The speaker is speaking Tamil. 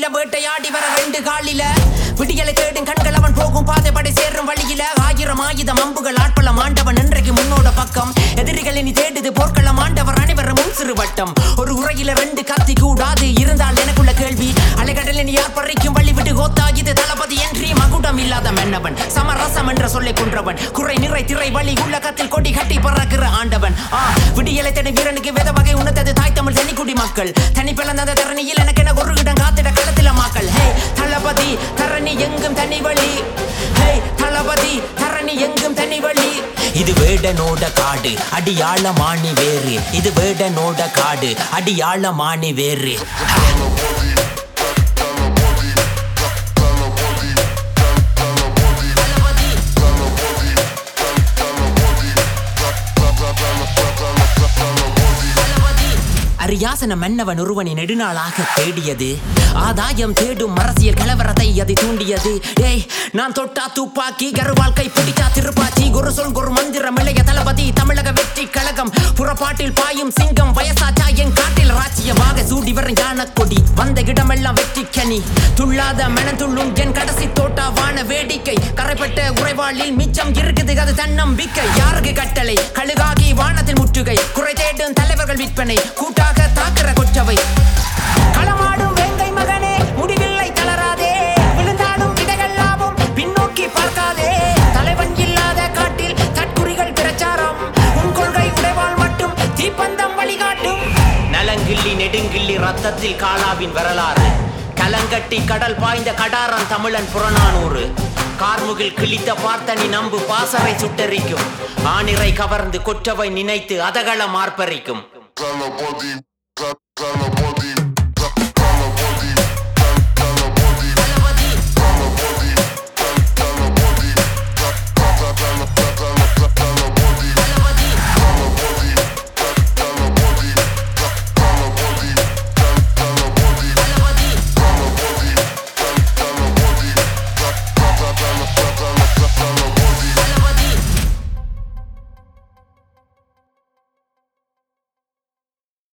வெளியில வேட்டையாடி வர ரெண்டு காலில விடியலை தேடும் கண்கள் அவன் போகும் பாதைப்படை சேரும் வழியில ஆயிரம் ஆயுதம் அம்புகள் ஆட்பலம் ஆண்டவன் இன்றைக்கு முன்னோட பக்கம் எதிரிகளை நீ தேடுது போர்க்களம் ஆண்டவர் அனைவரும் முன் சிறு வட்டம் ஒரு உரையில ரெண்டு கத்தி கூடாது இருந்தால் எனக்குள்ள கேள்வி அலைகடலில் நீ யார் பறிக்கும் வழி விட்டு கோத்தா இது தளபதி என்று மகுடம் இல்லாத மன்னவன் சமரசம் என்ற சொல்லை குன்றவன் குறை நிறை திரை வழி உள்ளகத்தில் கொடி கட்டி பறக்கிற ஆண்டவன் ஆ விடியலை தேடி வீரனுக்கு வேத வகை உணர்ந்தது தாய் தமிழ் தனிக்குடி மக்கள் தனி பிளந்த தரணியில் எனக்கு என ஒரு இடம் காத்திட களத்தில மாக்கள் ஹே தளபதி தரணி எங்கும் தனி வழி ஹே தளபதி தரணி எங்கும் தனி வழி இது வேடனோட காடு அடியாள மாணி வேறு இது வேடனோட காடு அடியாள மாணி வேறு அரியாசன மன்னவன் ஒருவனை நெடுநாளாக தேடியது ஆதாயம் தேடும் அரசியல் கலவரத்தை அது தூண்டியது ஏய் நான் தொட்டா துப்பாக்கி கருவால் கை பிடிச்சா திருப்பாச்சி ஒரு சொல் ஒரு மந்திரம் இளைய தளபதி தமிழக வெற்றி கழகம் புறப்பாட்டில் பாயும் சிங்கம் வயசாச்சா என் காட்டில் ராச்சியமாக சூடி வரும் யான கொடி வந்த இடமெல்லாம் வெற்றி கனி துள்ளாத மனத்துள்ளும் என் கடைசி தோட்டா வான வேடிக்கை கரைப்பட்ட உறைவாளில் மிச்சம் இருக்குது அது தன்னம்பிக்கை யாருக்கு கட்டளை கழுகாகி வானத்தில் முற்றுகை குறை தேடும் தலைவர்கள் விற்பனை கூட்டாக தாக்குற கொற்றவை களமாடும் வேங்கை மகனே முடிவில்லை தளராதே விழுந்தாடும் விதைகள் லாபம் பின்னோக்கி பார்க்காதே தலைவன் இல்லாத காட்டில் தற்குறிகள் பிரச்சாரம் உன் கொள்கை உடைவாள் மட்டும் தீப்பந்தம் வழிகாட்டும் நலங்கிள்ளி நெடுங்கிள்ளி ரத்தத்தில் காலாவின் வரலாறு கலங்கட்டி கடல் பாய்ந்த கடாரம் தமிழன் புறநானூறு கார்முகில் கிழித்த பார்த்தனி நம்பு பாசறை சுட்டரிக்கும் ஆணிரை கவர்ந்து கொற்றவை நினைத்து அதகள மார்ப்பரிக்கும் Tell body, tell body,